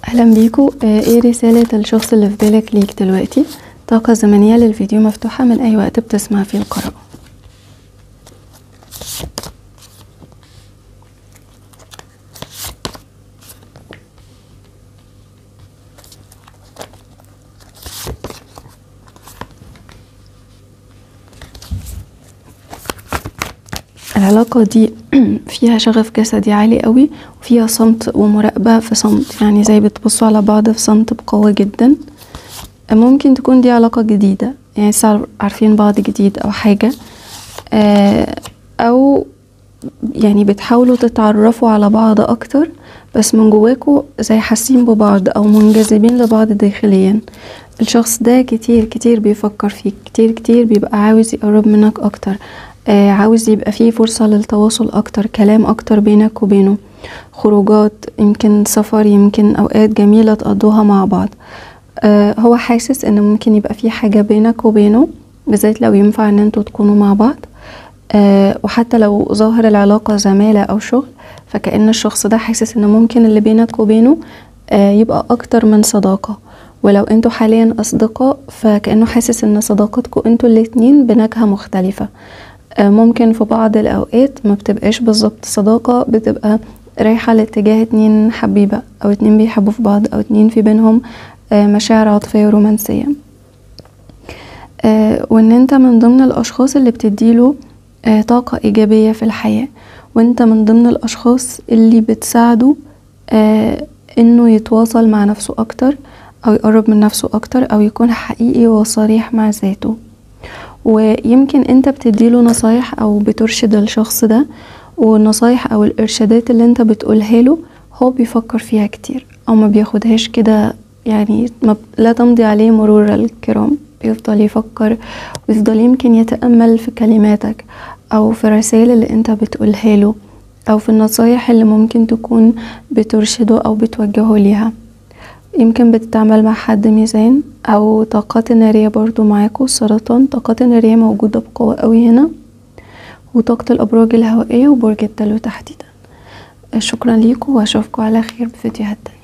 اهلا بيكو آه، ايه رسالة الشخص اللي في بالك ليك دلوقتي طاقة زمنية للفيديو مفتوحة من اي وقت بتسمع فيه القراءة العلاقة دي فيها شغف جسدي عالي قوي وفيها صمت ومراقبة في صمت يعني زي بتبصوا على بعض في صمت بقوة جدا ممكن تكون دي علاقة جديدة يعني لسه عارفين بعض جديد أو حاجة آه، أو يعني بتحاولوا تتعرفوا على بعض أكتر بس من جواكوا زي حاسين ببعض أو منجذبين لبعض داخليا الشخص ده كتير كتير بيفكر فيك كتير كتير بيبقى عاوز يقرب منك أكتر آه، عاوز يبقى فيه فرصة للتواصل أكتر كلام أكتر بينك وبينه خروجات يمكن سفر يمكن أوقات جميلة تقضوها مع بعض آه، هو حاسس ان ممكن يبقى في حاجة بينك وبينه بالذات لو ينفع ان انتوا تكونوا مع بعض آه، وحتى لو ظاهر العلاقة زمالة او شغل فكأن الشخص ده حاسس ان ممكن اللي بينك وبينه آه، يبقى اكتر من صداقة ولو انتوا حاليا اصدقاء فكأنه حاسس ان صداقتكم انتوا الاتنين بنكهة مختلفة ممكن في بعض الاوقات ما بتبقاش بالظبط صداقة بتبقى رايحة لاتجاه اتنين حبيبة او اتنين بيحبوا في بعض او اتنين في بينهم مشاعر عاطفية ورومانسية وان انت من ضمن الاشخاص اللي بتديله طاقة ايجابية في الحياة وانت من ضمن الاشخاص اللي بتساعده انه يتواصل مع نفسه اكتر او يقرب من نفسه اكتر او يكون حقيقي وصريح مع ذاته ويمكن انت بتديله نصايح او بترشد الشخص ده والنصايح او الارشادات اللي انت بتقولها له هو بيفكر فيها كتير او ما بياخدهاش كده يعني لا تمضي عليه مرور الكرام بيفضل يفكر ويفضل يمكن يتأمل في كلماتك أو في الرسائل اللي انت بتقولها له أو في النصايح اللي ممكن تكون بترشده أو بتوجهه ليها يمكن بتتعامل مع حد ميزان أو طاقات النارية برضو معاكو السرطان طاقات النارية موجودة بقوة قوي هنا وطاقة الأبراج الهوائية وبرج الدلو تحديدا شكرا ليكم وأشوفكم على خير بفيديوهات تانية